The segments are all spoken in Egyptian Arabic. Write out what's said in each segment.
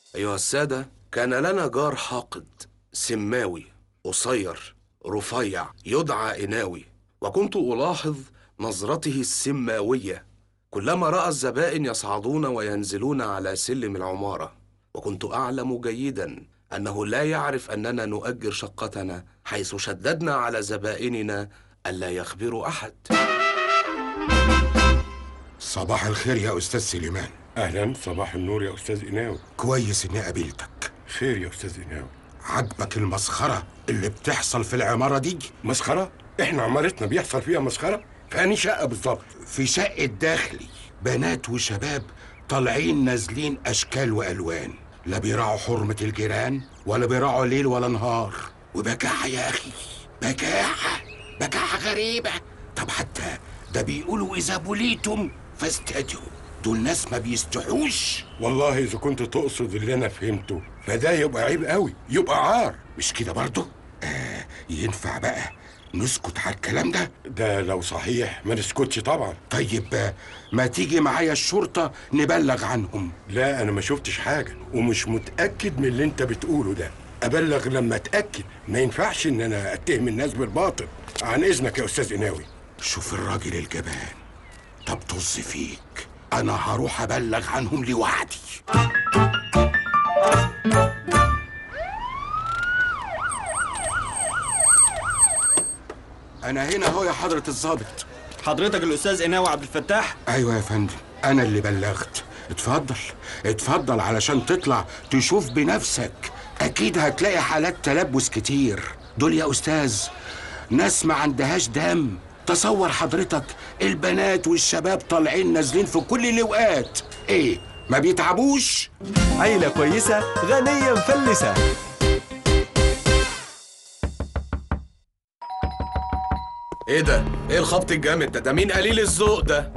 أيها السادة كان لنا جار حاقد سماوي قصير رفيع يدعى إناوي وكنت ألاحظ نظرته السماوية كلما رأى الزبائن يصعدون وينزلون على سلم العمارة وكنت أعلم جيدا أنه لا يعرف أننا نؤجر شقتنا حيث شددنا على زبائننا ألا يخبروا أحد صباح الخير يا أستاذ سليمان اهلا صباح النور يا استاذ إناوي كويس إني قابلتك خير يا استاذ إناوي عجبك المسخرة اللي بتحصل في العمارة دي مسخره احنا عمارتنا بيحصل فيها مسخره فاني شقه بالظبط في شقة داخلي بنات وشباب طالعين نازلين أشكال وألوان لا بيراعوا حرمة الجيران ولا بيراعوا ليل ولا نهار وبجاحة يا أخي بجاحة بجاحة غريبة طب حتى ده بيقولوا إذا بليتم فاستدعوا دول ناس ما بيستحوش والله اذا كنت تقصد اللي انا فهمته فده يبقى عيب قوي يبقى عار مش كده برضه؟ آه ينفع بقى نسكت على الكلام ده؟ ده لو صحيح ما نسكتش طبعا طيب آه، ما تيجي معايا الشرطة نبلغ عنهم لا انا ما شفتش حاجه ومش متاكد من اللي انت بتقوله ده ابلغ لما اتاكد ما ينفعش ان انا اتهم الناس بالباطل عن اذنك يا استاذ إناوي شوف الراجل الجبان طب طز فيك انا هروح ابلغ عنهم لوحدي انا هنا اهو يا حضرة الضابط حضرتك الاستاذ قناوي عبد الفتاح ايوه يا فندم انا اللي بلغت اتفضل اتفضل علشان تطلع تشوف بنفسك اكيد هتلاقي حالات تلبس كتير دول يا استاذ ناس ما عندهاش دم تصور حضرتك البنات والشباب طالعين نازلين في كل الاوقات ايه ما بيتعبوش عيلة كويسة غنية مفلسة إيه ده؟ إيه الخبط الجامد ده؟ ده مين قليل الذوق ده؟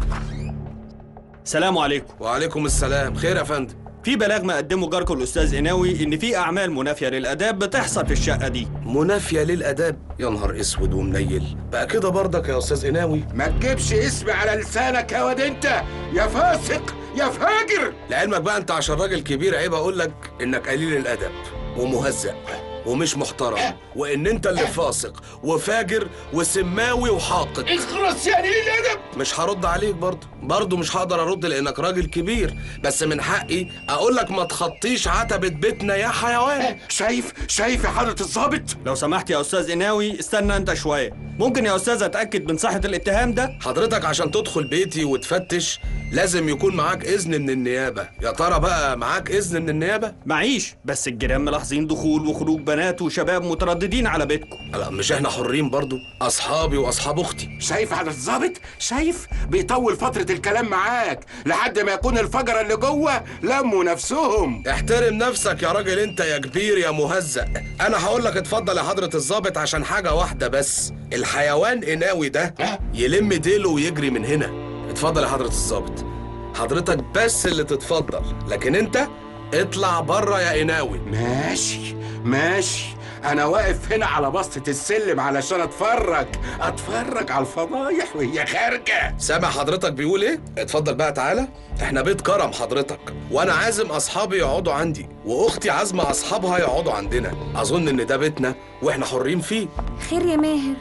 سلام عليكم وعليكم السلام خير يا فندم في بلاغ مقدمه جاركم الاستاذ قناوي ان في اعمال منافيه للاداب بتحصل في الشقه دي منافية للآداب يا نهار اسود ومنيل بقى كده برضك يا أستاذ قناوي ما تجيبش اسمي على لسانك يا واد انت يا فاسق يا فاجر لعلمك بقى أنت عشان راجل كبير عيب أقول لك إنك قليل الأدب ومهزأ ومش محترم وإن أنت اللي فاسق وفاجر وسماوي وحاقد اخرس يا قليل الادب مش هرد عليك برضه برضه مش هقدر ارد لانك راجل كبير بس من حقي اقول لك ما تخطيش عتبة بيتنا يا حيوان شايف شايف يا حضرة الضابط لو سمحت يا استاذ قناوي استنى انت شويه ممكن يا استاذ اتاكد من صحه الاتهام ده حضرتك عشان تدخل بيتي وتفتش لازم يكون معاك اذن من النيابة يا ترى بقى معاك اذن من النيابة معيش بس الجيران ملاحظين دخول وخروج بنات وشباب مترددين على بيتكم لا مش احنا حرين برضه اصحابي واصحاب اختي شايف حضرة الضابط شايف بيطول فترة الكلام معاك لحد ما يكون الفجرة اللي جوه لموا نفسهم احترم نفسك يا راجل انت يا كبير يا مهزأ انا هقول لك اتفضل يا حضرة الضابط عشان حاجة واحدة بس الحيوان قناوي ده يلم ديله ويجري من هنا اتفضل يا حضرة الضابط حضرتك بس اللي تتفضل لكن انت اطلع بره يا قناوي ماشي ماشي انا واقف هنا على بسطة السلم علشان اتفرج اتفرج على الفضايح وهي خارجة سامع حضرتك بيقول ايه؟ اتفضل بقى تعالى احنا بيت كرم حضرتك وانا عازم اصحابي يقعدوا عندي واختي عازمه اصحابها يقعدوا عندنا اظن ان ده بيتنا واحنا حرين فيه خير يا ماهر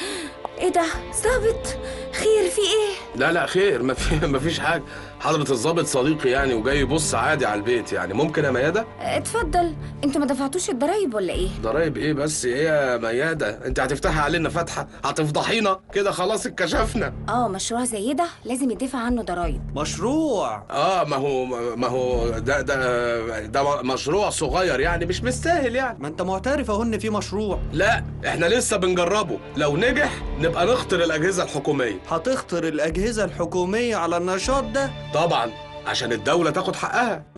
ايه ده ظابط خير في ايه لا لا خير ما في ما فيش حاجه حضره الضابط صديقي يعني وجاي يبص عادي على البيت يعني ممكن يا مياده اتفضل انتوا ما دفعتوش الضرايب ولا ايه ضرايب ايه بس ايه يا مياده انت هتفتحي علينا فتحه هتفضحينا كده خلاص اتكشفنا اه مشروع زي ده لازم يدفع عنه ضرايب مشروع اه ما هو ما هو ده ده ده مشروع صغير يعني مش مستاهل يعني ما انت معترف اهو ان في مشروع لا احنا لسه بنجربه لو نجح نبقى نخطر الاجهزه الحكوميه هتخطر الاجهزه الحكوميه على النشاط ده طبعا عشان الدوله تاخد حقها